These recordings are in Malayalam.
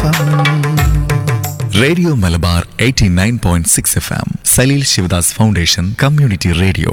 M radio Malabar 89.6 F M Saleel Shivadas foundation community radio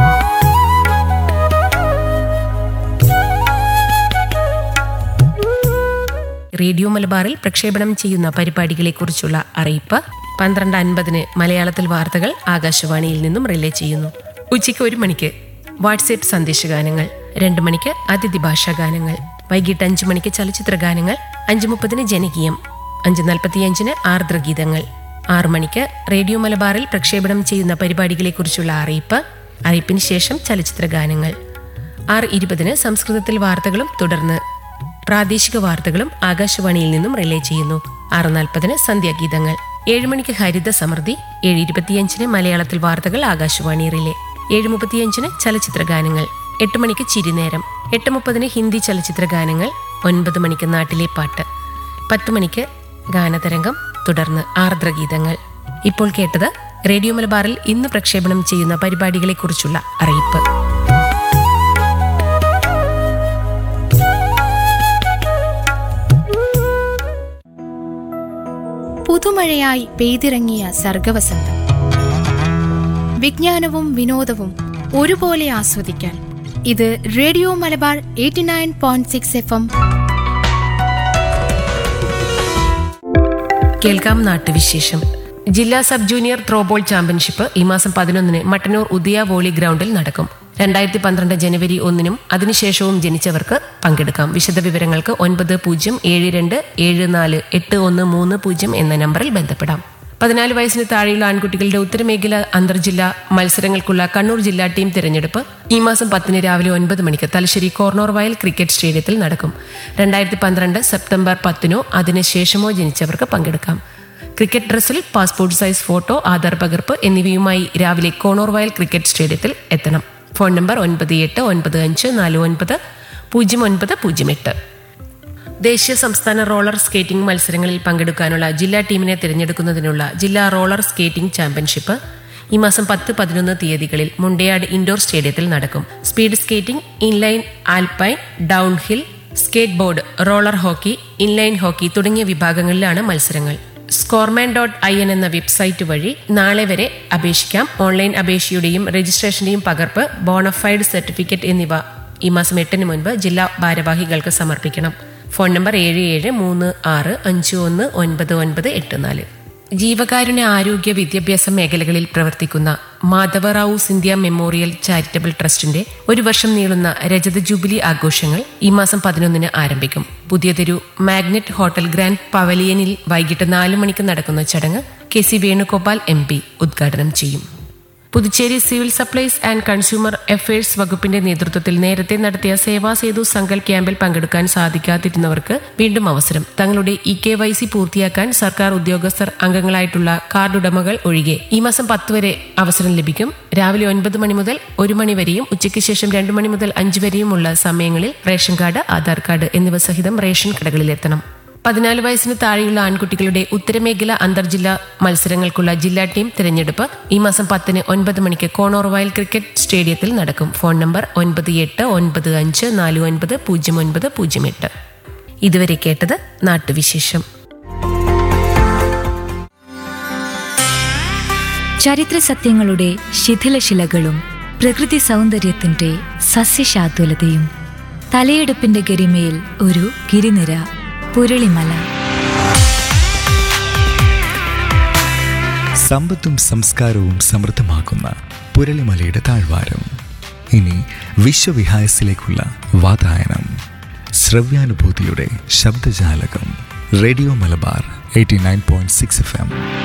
radio മലബാറിൽ പ്രക്ഷേപണം ചെയ്യുന്ന പരിപാടികളെക്കുറിച്ചുള്ള അറിയിപ്പ് പന്ത്രണ്ട് അൻപതിന് മലയാളത്തിൽ വാർത്തകൾ ആകാശവാണിയിൽ നിന്നും റിലേ ചെയ്യുന്നു ഉച്ചയ്ക്ക് ഒരു മണിക്ക് വാട്സേപ്പ് സന്ദേശഗാനങ്ങൾ രണ്ട് മണിക്ക് അതിഥി ഭാഷാ ഗാനങ്ങൾ വൈകിട്ട് അഞ്ചു മണിക്ക് ചലച്ചിത്ര ഗാനങ്ങൾ അഞ്ചു മുപ്പതിന് ജനകീയം അഞ്ച് നാൽപ്പത്തിയഞ്ചിന് ആർദ്രഗീതങ്ങൾ ആറു മണിക്ക് റേഡിയോ മലബാറിൽ പ്രക്ഷേപണം ചെയ്യുന്ന പരിപാടികളെക്കുറിച്ചുള്ള അറിയിപ്പ് അറിയിപ്പിന് ശേഷം ചലച്ചിത്ര ഗാനങ്ങൾ ആറ് ഇരുപതിന് സംസ്കൃതത്തിൽ വാർത്തകളും തുടർന്ന് പ്രാദേശിക വാർത്തകളും ആകാശവാണിയിൽ നിന്നും റിലേ ചെയ്യുന്നു ആറ് നാൽപ്പതിന് സന്ധ്യാഗീതങ്ങൾ ഏഴ് മണിക്ക് ഹരിത സമൃദ്ധി ഏഴ് ഇരുപത്തിയഞ്ചിന് മലയാളത്തിൽ വാർത്തകൾ ആകാശവാണി റിലേ ഏഴ് മുപ്പത്തിയഞ്ചിന് ചലച്ചിത്ര ഗാനങ്ങൾ എട്ട് മണിക്ക് ചിരിനേരം എട്ട് മുപ്പതിന് ഹിന്ദി ചലച്ചിത്ര ഗാനങ്ങൾ ഒൻപത് മണിക്ക് നാട്ടിലെ പാട്ട് പത്ത് മണിക്ക് ഗാനതരംഗം തുടർന്ന് ആർദ്രഗീതങ്ങൾ ഇപ്പോൾ കേട്ടത് റേഡിയോ മലബാറിൽ ഇന്ന് പ്രക്ഷേപണം ചെയ്യുന്ന പരിപാടികളെക്കുറിച്ചുള്ള അറിയിപ്പ് പുതുമഴയായി പെയ്തിറങ്ങിയ സർഗവസന്തം വിജ്ഞാനവും വിനോദവും ഒരുപോലെ ആസ്വദിക്കാൻ ഇത് radio Malabar eighty nine point six F M കേൾക്കാം നാട്ടുവിശേഷം ജില്ലാ സബ് ജൂനിയർ ത്രോബോൾ ചാമ്പ്യൻഷിപ്പ് ഈ മാസം പതിനൊന്നിന് മട്ടന്നൂർ ഉദയ വോളി ഗ്രൗണ്ടിൽ നടക്കും രണ്ടായിരത്തി പന്ത്രണ്ട് ജനുവരി ഒന്നിനും അതിനുശേഷവും ജനിച്ചവർക്ക് പങ്കെടുക്കാം വിശദവിവരങ്ങൾക്ക് ഒൻപത് പൂജ്യം ഏഴ് രണ്ട് ഏഴ് നാല് എട്ട് ഒന്ന് മൂന്ന് പൂജ്യം എന്ന നമ്പറിൽ ബന്ധപ്പെടാം പതിനാല് വയസ്സിന് താഴെയുള്ള ആൺകുട്ടികളുടെ ഉത്തരമേഖല അന്തർജില്ലാ മത്സരങ്ങൾക്കുള്ള കണ്ണൂർ ജില്ലാ ടീം തിരഞ്ഞെടുപ്പ് ഈ മാസം പത്തിന് രാവിലെ ഒൻപത് മണിക്ക് തലശ്ശേരി കോർണർ വയൽ ക്രിക്കറ്റ് സ്റ്റേഡിയത്തിൽ നടക്കും രണ്ടായിരത്തി പന്ത്രണ്ട് സെപ്റ്റംബർ പത്തിനോ അതിനുശേഷമോ ജനിച്ചവർക്ക് പങ്കെടുക്കാം ക്രിക്കറ്റ് ഡ്രസ്സിൽ പാസ്പോർട്ട് സൈസ് ഫോട്ടോ ആധാർ പകർപ്പ് എന്നിവയുമായി രാവിലെ കോണോർ വയൽ ക്രിക്കറ്റ് സ്റ്റേഡിയത്തിൽ എത്തണം ഫോൺ നമ്പർ ഒൻപത് എട്ട് ഒൻപത് അഞ്ച് നാല് ഒൻപത് പൂജ്യം ഒൻപത് പൂജ്യം എട്ട് ദേശീയ സംസ്ഥാന റോളർ സ്കേറ്റിംഗ് മത്സരങ്ങളിൽ പങ്കെടുക്കാനുള്ള ജില്ലാ ടീമിനെ തിരഞ്ഞെടുക്കുന്നതിനുള്ള ജില്ലാ റോളർ സ്കേറ്റിംഗ് ചാമ്പ്യൻഷിപ്പ് ഈ മാസം പത്ത് പതിനൊന്ന് തീയതികളിൽ മുണ്ടയാട് ഇൻഡോർ സ്റ്റേഡിയത്തിൽ നടക്കും speed skating inline alpine downhill skate board roller hockey inline hockey തുടങ്ങിയ വിഭാഗങ്ങളിലാണ് മത്സരങ്ങൾ സ്കോർമാൻ ഡോട്ട് ഐ എൻ എന്ന വെബ്സൈറ്റ് വഴി നാളെ വരെ അപേക്ഷിക്കാം ഓൺലൈൻ അപേക്ഷയുടെയും രജിസ്ട്രേഷന്റെയും പകർപ്പ് ബോണഫൈഡ് സർട്ടിഫിക്കറ്റ് എന്നിവ ഈ മാസം എട്ടിന് മുൻപ് ജില്ലാ ഭാരവാഹികൾക്ക് സമർപ്പിക്കണം ഫോൺ നമ്പർ ഏഴ് ഏഴ് മൂന്ന് ആറ് അഞ്ച് ഒന്ന് ഒൻപത് ഒൻപത് എട്ട് നാല് ജീവകാരുണ്യ ആരോഗ്യ വിദ്യാഭ്യാസ മേഖലകളിൽ പ്രവർത്തിക്കുന്ന മാധവറാവു സിന്ധ്യ മെമ്മോറിയൽ ചാരിറ്റബിൾ ട്രസ്റ്റിന്റെ ഒരു വർഷം നീളുന്ന രജത ജൂബിലി ആഘോഷങ്ങൾ ഈ മാസം പതിനൊന്നിന് ആരംഭിക്കും പുതിയതൊരു മാഗ്നറ്റ് ഹോട്ടൽ ഗ്രാൻഡ് പവലിയനിൽ വൈകിട്ട് നാല് മണിക്ക് നടക്കുന്ന ചടങ്ങ് K C Venugopal M P ഉദ്ഘാടനം ചെയ്യും Puducherry civil supplies and consumer affairs വകുപ്പിന്റെ നേതൃത്വത്തിൽ നേരത്തെ നടത്തിയ സേവാ സേതു സങ്കൽ ക്യാമ്പിൽ പങ്കെടുക്കാൻ സാധിക്കാതിരുന്നവർക്ക് വീണ്ടും അവസരം തങ്ങളുടെ ഇ കെ വൈ സി പൂർത്തിയാക്കാൻ സർക്കാർ ഉദ്യോഗസ്ഥർ അംഗങ്ങളായിട്ടുള്ള കാർഡ് ഉടമകൾ ഒഴികെ ഈ മാസം പത്ത് വരെ അവസരം ലഭിക്കും രാവിലെ ഒൻപത് മണി മുതൽ ഒരു മണി വരെയും ഉച്ചയ്ക്ക് ശേഷം രണ്ടു മണി മുതൽ അഞ്ച് വരെയുമുള്ള സമയങ്ങളിൽ റേഷൻ കാർഡ് ആധാർ കാർഡ് എന്നിവ സഹിതം റേഷൻ കടകളിലെത്തണം പതിനാല് വയസ്സിന് താഴെയുള്ള ആൺകുട്ടികളുടെ ഉത്തരമേഖല അന്തർജില്ലാ മത്സരങ്ങൾക്കുള്ള ജില്ലാ ടീം തിരഞ്ഞെടുപ്പ് ഈ മാസം പത്തിന് ഒൻപത് മണിക്ക് കോണോർ വയൽ ക്രിക്കറ്റ് സ്റ്റേഡിയത്തിൽ നടക്കും ഫോൺ നമ്പർ ഒൻപത് എട്ട് ഒൻപത് അഞ്ച് നാല് ഒൻപത് പൂജ്യം ഒൻപത് പൂജ്യം എട്ട് ഇതുവരെ കേട്ടത് നാട്ടുവിശേഷം ചരിത്ര സത്യങ്ങളുടെ ശിഥിലശിലകളും പ്രകൃതി സൗന്ദര്യത്തിന്റെ സസ്യശാതുലതയും തലയെടുപ്പിന്റെ ഗരിമയിൽ ഒരു ഗിരിനിര പുരളിമല സമ്പത്തും സംസ്കാരവും സമൃദ്ധമാക്കുന്ന പുരളിമലയുടെ താഴ്വാരം ഇനി വിശ്വവിഹായസിലേക്കുള്ള വാതായനം ശ്രവ്യാനുഭൂതിയുടെ ശബ്ദജാലകം radio Malabar eighty nine point six F M